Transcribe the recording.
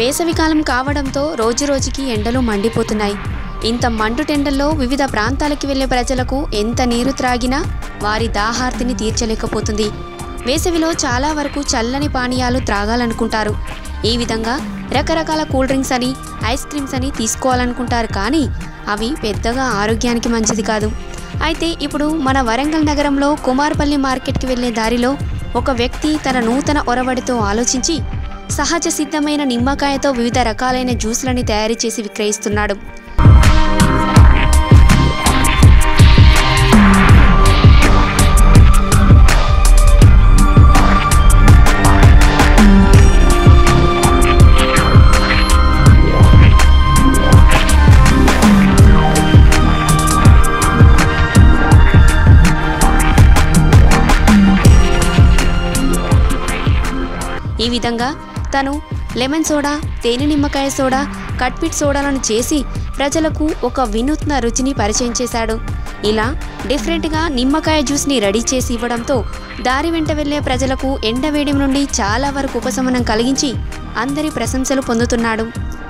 వేసవికాలం కావడంతో రోజురోజుకి ఎండలు మండిపోతున్నాయి ఇంత మండుటెండల్లో వివిధ ప్రాంతాలకి వెళ్లే ప్రజలకు ఎంత నీరు త్రాగినా వారి దాహార్తిని తీర్చలేకపోతుంది వేసవిలో చాలా వరకు చల్లని పానీయాలు త్రాగాలనుకుంటారు ఈ విధంగా రకరకాల కూల్ డ్రింక్స్ అని ఐస్ క్రీమ్స్ అని తీసుకోవాలనుకుంటారు కానీ అవి పెద్దగా ఆరోగ్యానికి మంచిది కాదు అయితే ఇప్పుడు మన వరంగల్ నగరంలో కుమార్పల్లి మార్కెట్కి వెళ్లే దారిలో ఒక వ్యక్తి తన నూతన ఒరవడితో ఆలోచించి సహజ సిద్ధమైన నిమ్మకాయతో వివిధ రకాలైన జ్యూస్లని తయారు చేసి విక్రయిస్తున్నాడు ఈ విధంగా తను లెమన్ సోడా తేనె నిమ్మకాయ సోడా కట్పిట్ సోడాలను చేసి ప్రజలకు ఒక వినూత్న రుచిని పరిచయం చేశాడు ఇలా డిఫరెంట్గా నిమ్మకాయ జ్యూస్ని రెడీ చేసి ఇవ్వడంతో దారి వెంట వెళ్లే ప్రజలకు ఎండవేడి నుండి చాలా వరకు ఉపశమనం కలిగించి అందరి ప్రశంసలు పొందుతున్నాడు